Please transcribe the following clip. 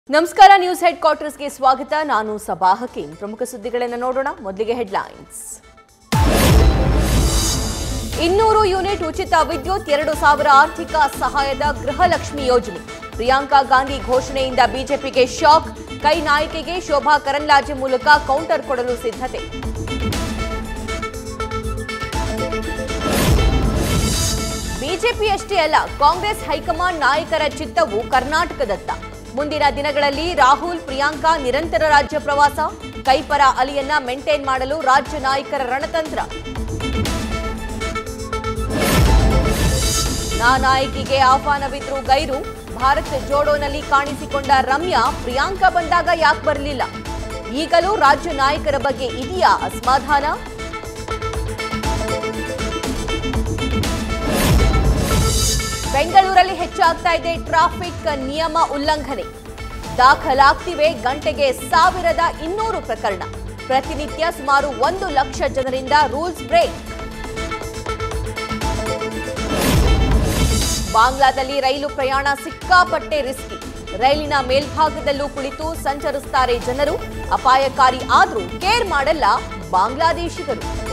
ನಮಸ್ಕಾರ news head ಕ್ವಾರ್ಟರ್ಸ್ಗೆ ಸ್ವಾಗತ ನಾನು ಸಬಾ ಹಕೀಂ ಪ್ರಮುಖ ಸುದ್ದಿಗಳನ್ನು ನೋಡೋಣ ಮೊದಲಿಗೆ ಹೆಡ್ಲೈನ್ಸ್ ಇನ್ನೂರು ಯೂನಿಟ್ ಉಚಿತ ವಿದ್ಯುತ್ ಎರಡು ಸಾವಿರ ಆರ್ಥಿಕ ಸಹಾಯದ ಗೃಹಲಕ್ಷ್ಮಿ ಯೋಜನೆ ಪ್ರಿಯಾಂಕಾ ಗಾಂಧಿ ಘೋಷಣೆಯಿಂದ ಬಿಜೆಪಿಗೆ ಶಾಕ್ ಕೈ ನಾಯಕಿಗೆ ಶೋಭಾ ಕರಂದ್ಲಾಜೆ ಮೂಲಕ ಕೌಂಟರ್ ಕೊಡಲು ಸಿದ್ಧತೆ ಬಿಜೆಪಿಯಷ್ಟೇ ಅಲ್ಲ ಕಾಂಗ್ರೆಸ್ ಹೈಕಮಾಂಡ್ ನಾಯಕರ ಚಿತ್ತವು ಕರ್ನಾಟಕದತ್ತ ಮುಂದಿನ ದಿನಗಳಲ್ಲಿ ರಾಹುಲ್ ಪ್ರಿಯಾಂಕಾ ನಿರಂತರ ರಾಜ್ಯ ಪ್ರವಾಸ ಕೈಪರ ಅಲಿಯನ್ನ ಮೇಂಟೈನ್ ಮಾಡಲು ರಾಜ್ಯ ನಾಯಕರ ರಣತಂತ್ರ ನಾ ನಾಯಕಿಗೆ ಆಹ್ವಾನವಿದ್ರು ಗೈರು ಭಾರತ್ ಜೋಡೋನಲ್ಲಿ ಕಾಣಿಸಿಕೊಂಡ ರಮ್ಯಾ ಪ್ರಿಯಾಂಕಾ ಬಂದಾಗ ಯಾಕೆ ಬರಲಿಲ್ಲ ಈಗಲೂ ರಾಜ್ಯ ನಾಯಕರ ಬಗ್ಗೆ ಇದೆಯಾ ಅಸಮಾಧಾನ ಬೆಂಗಳೂರಲ್ಲಿ ಹೆಚ್ಚಾಗ್ತಾ ಇದೆ ಟ್ರಾಫಿಕ್ ನಿಯಮ ಉಲ್ಲಂಘನೆ ದಾಖಲಾಗ್ತಿವೆ ಗಂಟೆಗೆ ಸಾವಿರದ ಇನ್ನೂರು ಪ್ರಕರಣ ಪ್ರತಿನಿತ್ಯ ಸುಮಾರು ಒಂದು ಲಕ್ಷ ಜನರಿಂದ ರೂಲ್ಸ್ ಬ್ರೇಕ್ ಬಾಂಗ್ಲಾದಲ್ಲಿ ರೈಲು ಪ್ರಯಾಣ ಸಿಕ್ಕಾಪಟ್ಟೆ ರಿಸ್ಕಿ ರೈಲಿನ ಮೇಲ್ಭಾಗದಲ್ಲೂ ಕುಳಿತು ಸಂಚರಿಸ್ತಾರೆ ಜನರು ಅಪಾಯಕಾರಿ ಆದ್ರೂ ಕೇರ್ ಮಾಡಲ್ಲ ಬಾಂಗ್ಲಾದೇಶಿಗರು